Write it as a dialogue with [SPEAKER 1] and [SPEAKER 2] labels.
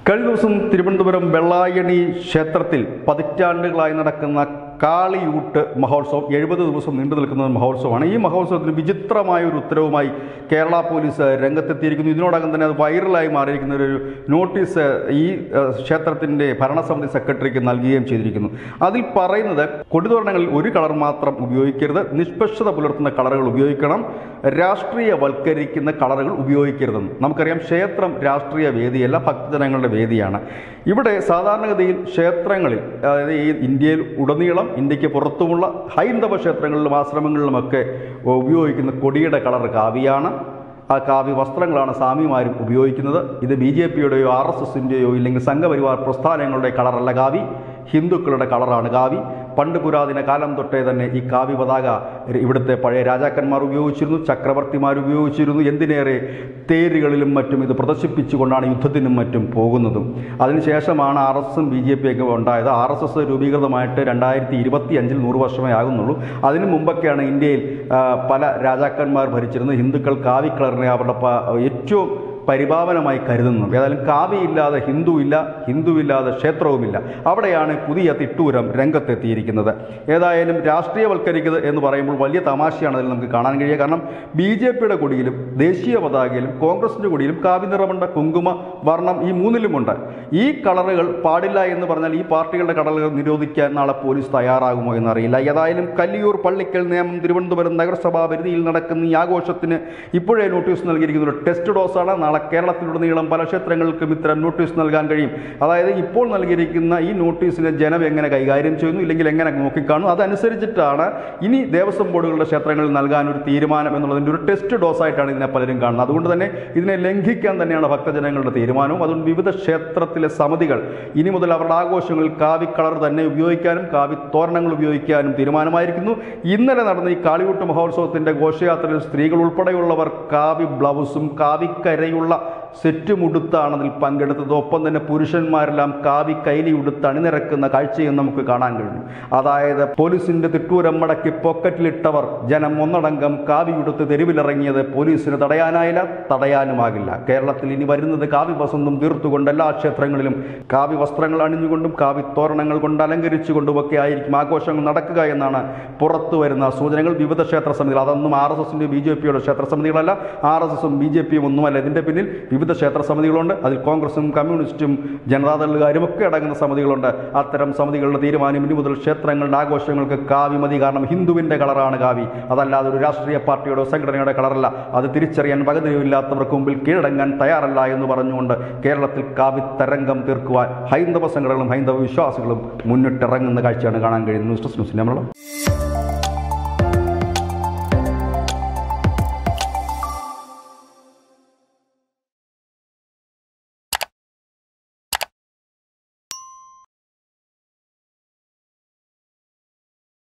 [SPEAKER 1] കഴിഞ്ഞ ദിവസം തിരുവനന്തപുരം വെള്ളായണി ക്ഷേത്രത്തിൽ പതിറ്റാണ്ടുകളായി നടക്കുന്ന കാളിയൂട്ട് മഹോത്സവം എഴുപത് ദിവസം നീണ്ടു നിൽക്കുന്ന മഹോത്സവമാണ് ഈ മഹോത്സവത്തിന് വിചിത്രമായ ഒരു ഉത്തരവുമായി കേരള പോലീസ് രംഗത്തെത്തിയിരിക്കുന്നു ഇതിനോടകം തന്നെ അത് വൈറലായി മാറിയിരിക്കുന്ന ഒരു നോട്ടീസ് ഈ ഏഹ്, ക്ഷേത്രത്തിൻ്റെ ഭരണസമിതി സെക്രട്ടറിക്ക് നൽകുകയും ചെയ്തിരിക്കുന്നു അതിൽ പറയുന്നത് കൊടിതോരണങ്ങളിൽ ഒരു കളർ മാത്രം ഉപയോഗിക്കരുത് നിഷ്പക്ഷത പുലർത്തുന്ന കളറുകൾ ഉപയോഗിക്കണം രാഷ്ട്രീയവൽക്കരിക്കുന്ന കളറുകൾ ഉപയോഗിക്കരുതെന്ന് നമുക്കറിയാം ക്ഷേത്രം രാഷ്ട്രീയ വേദിയല്ല ഭക്തജനങ്ങളുടെ വേദിയാണ് ഇവിടെ സാധാരണഗതിയിൽ ക്ഷേത്രങ്ങളിൽ അതായത് ഈ ഇന്ത്യയിൽ ഉടനീളം ഇന്ത്യക്ക് പുറത്തുമുള്ള ഹൈന്ദവ ക്ഷേത്രങ്ങളിലും ആശ്രമങ്ങളിലുമൊക്കെ ഉപയോഗിക്കുന്ന കൊടിയുടെ കളർ കാവിയാണ് ആ കാവ്യ വസ്ത്രങ്ങളാണ് സ്വാമിമാരും ഉപയോഗിക്കുന്നത് ഇത് ബി ജെ പിയുടെയോ ആർ എസ് എസിൻ്റെയോ ഇല്ലെങ്കിൽ സംഘപരിവാർ പ്രസ്ഥാനങ്ങളുടെ കളറല്ല കാവി ഹിന്ദുക്കളുടെ കളറാണ് കാവി പണ്ട് പുരാതന കാലം തൊട്ടേ തന്നെ ഈ കാവി പതാക ഇവിടുത്തെ പഴയ രാജാക്കന്മാർ ഉപയോഗിച്ചിരുന്നു ചക്രവർത്തിമാർ ഉപയോഗിച്ചിരുന്നു എന്തിനേറെ തേരുകളിലും മറ്റും ഇത് പ്രദർശിപ്പിച്ചുകൊണ്ടാണ് യുദ്ധത്തിനും മറ്റും പോകുന്നതും അതിനുശേഷമാണ് ആർ എസ് എസും ബി ജെ പി ഒക്കെ ഉണ്ടായത് ആർ എസ് എസ് രൂപീകൃതമായിട്ട് രണ്ടായിരത്തി ഇരുപത്തി അഞ്ചിൽ നൂറ് വർഷമേ ആകുന്നുള്ളൂ അതിനു മുമ്പൊക്കെയാണ് ഇന്ത്യയിൽ ആ, പല രാജാക്കന്മാർ ഭരിച്ചിരുന്നത് ഹിന്ദുക്കൾ കാവി കളറിനെ അവരുടെ പ- ഏറ്റവും പരിപാവനമായി കരുതുന്നു ഏതായാലും കാവിയില്ലാതെ ഹിന്ദുവില്ല ഹിന്ദുവില്ലാതെ ക്ഷേത്രവുമില്ല അവിടെയാണ് പുതിയ തിട്ടൂരം രംഗത്തെത്തിയിരിക്കുന്നത് ഏതായാലും രാഷ്ട്രീയവൽക്കരിക്കുക എന്ന് പറയുമ്പോൾ വലിയ തമാശയാണ് അതിൽ നമുക്ക് കാണാൻ കഴിയുക കാരണം ബി ജെ പിയുടെ കൊടിയിലും ദേശീയ പതാകയിലും കോൺഗ്രസിൻ്റെ കൊടിയിലും കാവി നിറമുണ്ട് കുങ്കുമ വർണ്ണം ഈ മൂന്നിലുമുണ്ട് ഈ കളറുകൾ പാടില്ല എന്ന് പറഞ്ഞാൽ ഈ പാർട്ടികളുടെ കളറുകൾ നിരോധിക്കാൻ നാളെ പോലീസ് തയ്യാറാകുമോ എന്നറിയില്ല ഏതായാലും കല്ലിയൂർ പള്ളിക്കൽ നിയമം തിരുവനന്തപുരം നഗരസഭാ പരിധിയിൽ നടക്കുന്ന ഈ ആഘോഷത്തിന് ഇപ്പോഴേ നോട്ടീസ് നൽകിയിരിക്കുന്ന ഒരു ടെസ്റ്റ് ഡോസാണ് നാളെ കേരളത്തിലുടനീളം പല ക്ഷേത്രങ്ങൾക്കും ഇത്തരം നോട്ടീസ് നൽകാൻ കഴിയും അതായത് ഇപ്പോൾ നൽകിയിരിക്കുന്ന ഈ നോട്ടീസിനെ ജനം എങ്ങനെ കൈകാര്യം ചെയ്യുന്നു ഇല്ലെങ്കിൽ എങ്ങനെ നോക്കിക്കാണുന്നു അതനുസരിച്ചിട്ടാണ് ഇനി ദേവസ്വം ബോർഡുകളുടെ ക്ഷേത്രങ്ങളിൽ നൽകാൻ ഒരു തീരുമാനം എന്നുള്ളതിൻ്റെ ഒരു ടെസ്റ്റ് ഡോസായിട്ടാണ് ഇതിനെ പലരും കാണുന്നത് അതുകൊണ്ട് തന്നെ ഇതിനെ ലംഘിക്കാൻ തന്നെയാണ് ഭക്തജനങ്ങളുടെ തീരുമാനവും അതുകൊണ്ട് വിവിധ ക്ഷേത്രത്തിലെ സമിതികൾ ഇനി മുതൽ അവരുടെ ആഘോഷങ്ങളിൽ കാവി കളർ തന്നെ ഉപയോഗിക്കാനും കാവി തോരണങ്ങൾ ഉപയോഗിക്കാനും തീരുമാനമായിരിക്കുന്നു ഇന്നലെ നടന്ന ഈ കാളിയൂട്ട് മഹോത്സവത്തിന്റെ ഘോഷയാത്രയിൽ സ്ത്രീകൾ ഉൾപ്പെടെയുള്ളവർ കാവി ബ്ലൗസും കാവിക്കരയുള്ള സെറ്റും ഉടുത്താണ് അതിൽ പങ്കെടുത്തത് ഒപ്പം തന്നെ പുരുഷന്മാരെല്ലാം കാവി കൈലി ഉടുത്ത് അണിനിരക്കുന്ന കാഴ്ചയും നമുക്ക് കാണാൻ കഴിഞ്ഞു അതായത് പോലീസിന്റെ തിട്ടൂരം മടക്കി പോക്കറ്റിലിട്ടവർ ജനം ഒന്നടങ്കം കാവി ഉടുത്ത് തെരുവിലിറങ്ങിയത് പോലീസിന് തടയാനായില്ല തടയാനുമാകില്ല കേരളത്തിൽ ഇനി വരുന്നത് കാവി വസന്തം തീർത്തുകൊണ്ട് എല്ലാ ക്ഷേത്രങ്ങളിലും കാവി വസ്ത്രങ്ങൾ അണിഞ്ഞുകൊണ്ടും കാവി തോരണങ്ങൾ കൊണ്ട് അലങ്കരിച്ചുകൊണ്ടുമൊക്കെ ആയിരിക്കും ആഘോഷങ്ങൾ നടക്കുക എന്നാണ് പുറത്തു വരുന്ന സൂചനകൾ വിവിധ ക്ഷേത്ര സമിതികൾ അതൊന്നും ആർ എസ് എസിൻ്റെ ബി ജെ പിയുടെ ക്ഷേത്ര സമിതികളല്ല ആർ എസ് എസും ബി ജെ പിയും ഒന്നുമല്ല ഇതിൻ്റെ പിന്നിൽ വിവിധ ക്ഷേത്ര സമിതികളുണ്ട് അതിൽ കോൺഗ്രസും കമ്മ്യൂണിസ്റ്റും ജനതാദളുകാരും ഒക്കെ അടങ്ങുന്ന സമിതികളുണ്ട് അത്തരം സമിതികളുടെ തീരുമാനം ഇനി മുതൽ ക്ഷേത്രങ്ങളുടെ ആഘോഷങ്ങൾക്ക് കാവി മതി കാരണം ഹിന്ദുവിൻ്റെ കളറാണ് കാവി അതല്ലാതെ ഒരു രാഷ്ട്രീയ പാർട്ടിയുടെ സംഘടനയുടെ കളറല്ല അത് തിരിച്ചറിയാൻ വകതിരിവില്ലാത്തവർക്ക് മുമ്പിൽ കീഴടങ്ങാൻ തയ്യാറല്ല എന്ന് പറഞ്ഞുകൊണ്ട് കേരളത്തിൽ കാവി തരംഗം തീർക്കുവാൻ ഹൈന്ദവ സംഘടനകളും ഹൈന്ദവ വിശ്വാസികളും മുന്നിട്ടിറങ്ങുന്ന കാഴ്ചയാണ് കാണാൻ കഴിയുന്നത് ന്യൂസ് ഡെസ്ക് ന്യൂസിൻ്റെ മലയാളം